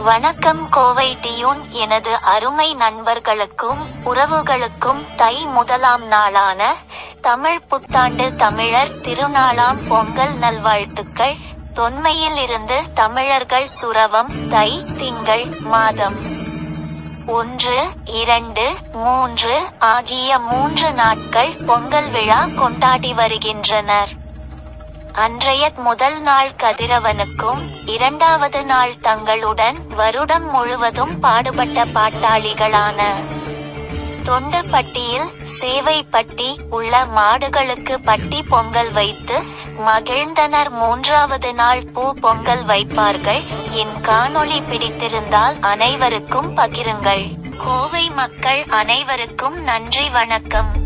வணக்கம் கோவை டியூன் எனது அருமை நண்பர்களுக்கும் உறவுகளுக்கும் தை முதலாம் நாளான தமிழ் புத்தாண்டு தமிழர் திருநாளாம் பொங்கல் நல்வாழ்த்துக்கள் தொன்மையில் இருந்து தமிழர்கள் சுரவம் தை திங்கள் மாதம் ஒன்று இரண்டு மூன்று ஆகிய மூன்று நாட்கள் பொங்கல் விழா கொண்டாடி வருகின்றனர் அன்றைய முதல் நாள் கதிரவனுக்கும் இரண்டாவது நாள் தங்களுடன் வருடம் முழுவதும் பாடுபட்ட பாட்டாளிகளான தொண்டப்பட்டியில் சேவைப்பட்டி உள்ள மாடுகளுக்கு பட்டி பொங்கல் வைத்து மகிழ்ந்தனர் மூன்றாவது நாள் பூ பொங்கல் வைப்பார்கள் என் காணொளி பிடித்திருந்தால் அனைவருக்கும் பகிருங்கள் கோவை மக்கள் அனைவருக்கும் நன்றி வணக்கம்